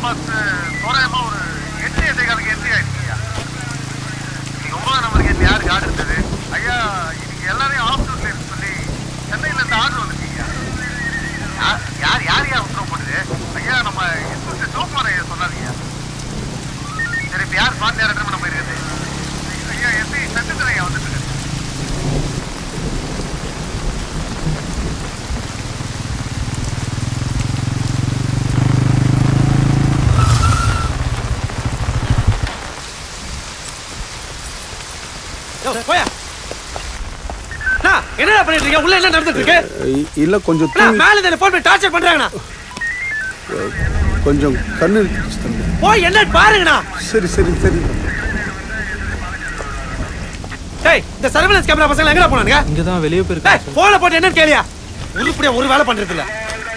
Bus தோராயமா ஒரு எட்டு எட்டை காலுக்கு என்ட்ரி ஆயிடுச்சுயா நீங்க ஒன்பதாம் நம்பர் கேட்ல யாருக்கு ஆர்டர் இருந்தது ஐயா இன்னைக்கு எல்லாரையும் ஆஃப் டூட்ல இருக்கு சொல்லி சென்னையில இருந்து ஆர்டர் வந்துருக்கீங்க யார் யார் யார் யார் உத்தரவு போடுது ஐயா நம்ம இன்ஸ்பெக்டர் சிவகுமார் ஐயா சொன்னாருங்க சரி இப்ப யார் ஸ்பாட் நேரம் நம்ம போயிருக்குது ஐயா எஸ்ஐ சத்தியத்தில் ஐயா வந்துட்டு இருக்கு போயா என்னடா பண்ணிட்டு இருக்கீங்க உள்ள என்ன நடந்துட்டு இருக்கு இ- இல்ல கொஞ்சம் அண்ணா, தூங்கி மேல இந்த போன் பண்ணி டார்ச்சர் பண்றாங்கண்ணா கொஞ்சம் கண்ணு இருந்துச்சு தம்பி போய் என்ன பாருங்கண்ணா சரி சரி சரி டேய் இந்த சர்வேலன்ஸ் கேமரா பசங்க எங்கடா போனானுங்க இங்க தான் வெளியே போயிருக்கு டேய் போன போட்டு என்னன்னு கேளியா உருப்படியா ஒரு வேலை பண்றது இல்ல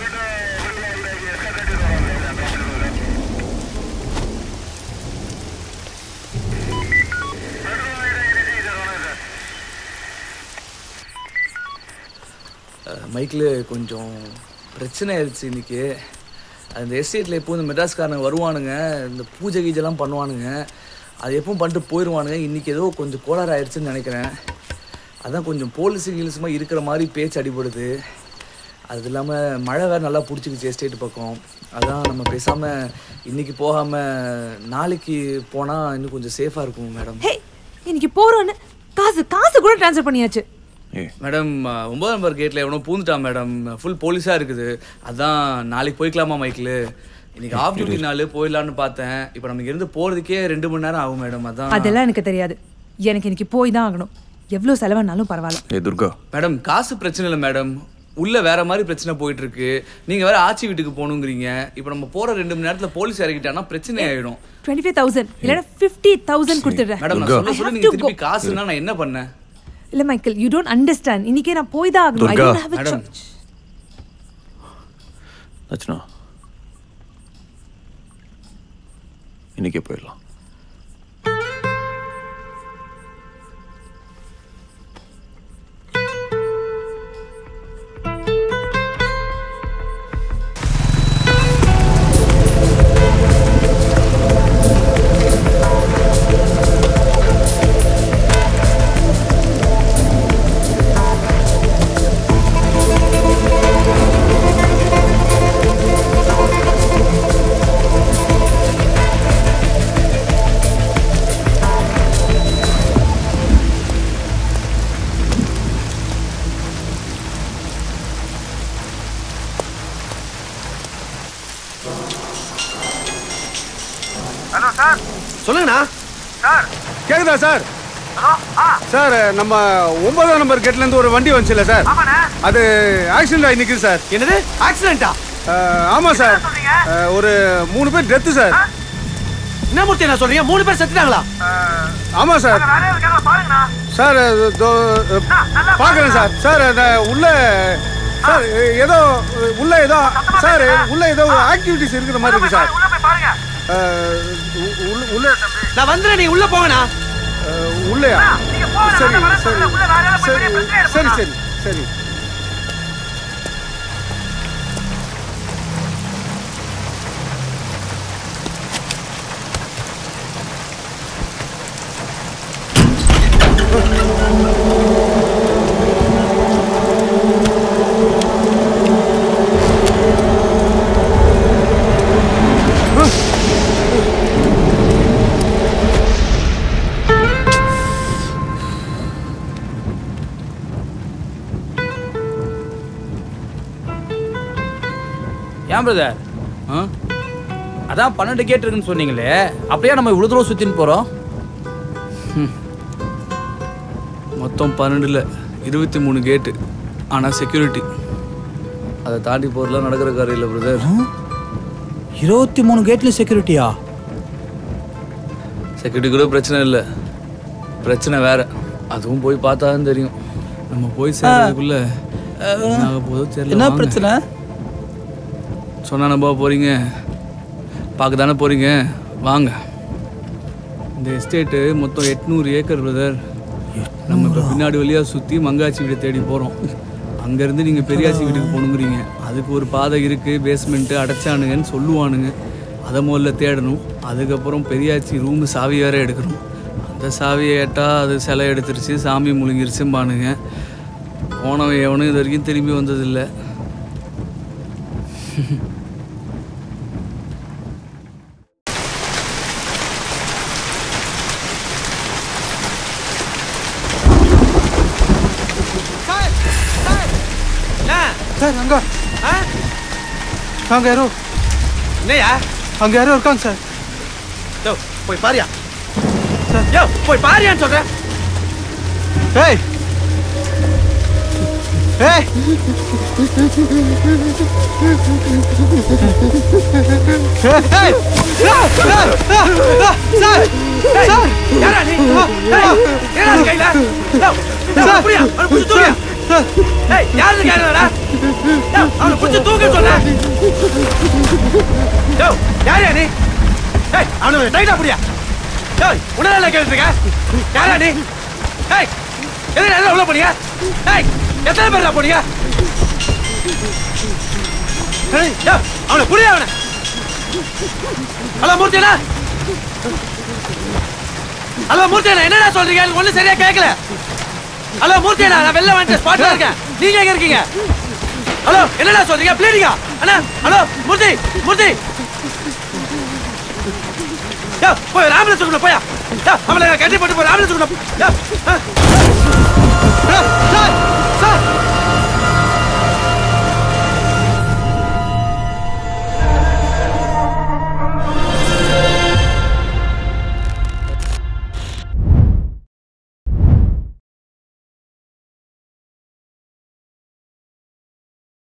மைக்கில் கொஞ்சம் பிரச்சனை ஆயிடுச்சு இன்னைக்கு அந்த எஸ்டேட்டில் எப்போ இந்த மெட்ராஸ்காரங்க வருவானுங்க இந்த பூஜை கீஜெல்லாம் பண்ணுவானுங்க அது எப்பவும் பண்ணிட்டு போயிடுவானுங்க இன்னைக்கு ஏதோ கொஞ்சம் கோளாறு ஆயிடுச்சுன்னு நினைக்கிறேன் அதான் கொஞ்சம் போலீஸ் கீல்ஸுமா இருக்கிற மாதிரி பேச்சு அடிபடுது அது இல்லாமல் மழை வேறு நல்லா பிடிச்சிக்கிச்சு எஸ்டேட் பக்கம் அதான் நம்ம பேசாமல் இன்னைக்கு போகாமல் நாளைக்கு போனால் இன்னும் கொஞ்சம் சேஃபாக இருக்கும் மேடம் ஹே இன்னைக்கு போறோன்னு காசு காசு கூட ட்ரான்ஸ்ஃபர் பண்ணியாச்சு மேடம் அஹ், ஒன்பதாம் நம்பர் கேட்டில் எவனோ பூந்துட்டான் மேடம் ஃபுல் போலீஸாக இருக்குது அதான் நாளைக்கு போய்க்கலாமா மைக்கிள் இன்னைக்கு ஆஃப் டியூட்டி நாள் போயிடலான்னு பார்த்தேன் இப்போ நம்ம இருந்து போகிறதுக்கே ரெண்டு மணி நேரம் ஆகும் மேடம் அதான் அதெல்லாம் எனக்கு தெரியாது எனக்கு இன்னைக்கு போய் தான் ஆகணும் எவ்வளவு செலவானாலும் பரவாயில்ல ஏ துர்கா மேடம் காசு பிரச்சனை இல்லை மேடம் உள்ள வேற மாதிரி பிரச்சனை போயிட்டு இருக்கு நீங்க வேற ஆச்சி வீட்டுக்கு போகணுங்கிறீங்க இப்போ நம்ம போற ரெண்டு மணி நேரத்துல போலீஸ் இறக்கிட்டானா பிரச்சனை ஆயிடும் டுவெண்ட்டி ஃபைவ் தௌசண்ட் இல்லைன்னா ஃபிஃப்டி தௌசண்ட் கொடுத்துடுறேன் மேடம் நான் சொல்ல சொல்ல நீங்க திருப்பி காசுனா நான் என்ன பண்ணேன் இல்ல மைக்கேல் யூ டோன்ட் அண்டர்ஸ்டாண்ட் இன்னைக்கே நான் போய் தான் ஆகணும் I Durga. Don't have madam Rachana இன்னைக்கே போயிடலாம் ஹலோ சார் சொல்லுங்கண்ணா சார் கேக்குதா சார் ஹலோ ஆ சார் நம்ம ஒன்பதாம் நம்பர் கேட்ல இருந்து ஒரு வண்டி வந்துச்சுல்ல சார் ஆமாண்ணே அது ஆக்சிடென்ட் ஆகி நிக்குது சார் என்னது ஆக்சிடென்ட்டா அஹ், ஆமா சார் சொல்றீங்க? அஹ், ஒரு மூணு பேர் டெத்து சார் என்ன மூர்த்தி என்ன சொல்றீங்க மூணு பேர் செத்துட்டாங்களா ஆமா சார் வேற யாரும் இருக்காங்களா பாருங்கண்ணா சார் அது தோ- பார்க்கறேன் சார் சார் அந்த உள்ள சார் ஏதோ உள்ள ஏதோ சார் உள்ள ஏதோ ஆக்டிவிட்டிஸ் இருக்கிற மாதிரி இருக்கு சார் உள்ள போய் பாருங்க அஹ், உ- உள்ள- உள்ள நான் வந்துடுறேன் நீங்க உள்ள போங்கண்ணா அஹ், உள்ளயா நீங்க போங்க சரி நான் வரேன் சரி சொல்றேன். உள்ள வேற யாரும் போய் சரி பெரிய பிரச்சனை சரி ஆயிடும் சரி சரி ஏன் பிரதர் ஆ? அதான் பன்னெண்டு கேட் இருக்குன்னு சொன்னீங்களே அப்படியே நம்ம இவ்வளோ தூரம் சுற்றின்னு போகிறோம் மொத்தம் பன்னெண்டுல இருபத்தி மூணு கேட்டு ஆனா செக்யூரிட்டி அதை தாண்டி போறதுலாம் நடக்கிற காரியம் இல்லை பிரதர் இருபத்தி மூணு கேட்லேயும் செக்யூரிட்டியா செக்யூரிட்டி கூட பிரச்சனை இல்லை பிரச்சனை வேற அதுவும் போய் பார்த்தா தான் தெரியும் நம்ம போய் சேர்றதுக்குள்ள என்ன ஆக போதோ தெரியல என்ன வாங்க. பிரச்சனை சொன்னா நம்ப போறீங்க பார்க்க தானே போறீங்க வாங்க இந்த எஸ்டேட்டு மொத்தம் எட்நூறு ஏக்கர் பிரதர் நம்ம இப்போ பின்னாடி வழியா சுற்றி மங்காச்சி வீடை தேடி போகிறோம் அங்கேருந்து நீங்கள் பெரியாச்சி வீட்டுக்கு போகணுங்கிறீங்க அதுக்கு ஒரு பாதை இருக்குது பேஸ்மெண்ட்டு அடைச்சானுங்கன்னு சொல்லுவானுங்க அதை முதல்ல தேடணும் அதுக்கப்புறம் பெரியாச்சி ரூமு சாவி வேற எடுக்கணும் அந்த சாவியை கேட்டால் அது சிலை எடுத்துருச்சு சாமி முழுங்கிருச்சும்பானுங்க போனவன் எவனும் இது வரைக்கும் திரும்பி வந்ததில்லை என்ன சார் அங்க ஆ? அங்க யாரோ என்னய்யா அங்க யாரோ இருக்காங்க சார் யோ போய் பாரியா யோ போய் பாரியான்னு சொல்றேன் ஏய் ஏய் ஏய், ஏய்! ஆ, ஆ, ஆ, ஆ, சார் ஏய், சார் யாரா நீ ஏய், என்னடா இது கையில யோ, யோ, சார். புரியா அவனை பிடிச்சு தூக்கியா சார் ஏய் யாரு கேக்குறடா யோ அவனை பிடிச்சு தூக்க சொல்றேன் யோ யாரா நீ ஏய் அவனை டைட்டா புடியா யோ உடனே கேட்டுருக்க யாரா நீ ஏய் எதுக்கு எல்லாம் உள்ள போனீங்க ஏய் எத்தனை பேர் போனீங்க ஏய், யோ, அவனை புரியா அவனை ஹலோ மூர்த்தினா ஹலோ மூர்த்தினா என்னடா சொல்றீங்க எனக்கு ஒண்ணும் சரியா கேட்கல ஹலோ மூர்த்தினா நான் வெளில வந்துட்டு ஸ்பாட்ல இருக்கேன் நீங்க எங்க இருக்கீங்க ஹலோ என்னடா சொல்றீங்க ப்ளீடிங்கா அண்ணா ஹலோ மூர்த்தி மூர்த்தி யோ போய் ஒரு ஆம்புலன்ஸ் கொண்டு போயா யோ அவளை கட்டி போட்டு போய் ஆம்புலன்ஸ் கொண்டு போ. யோ ஆ. சார்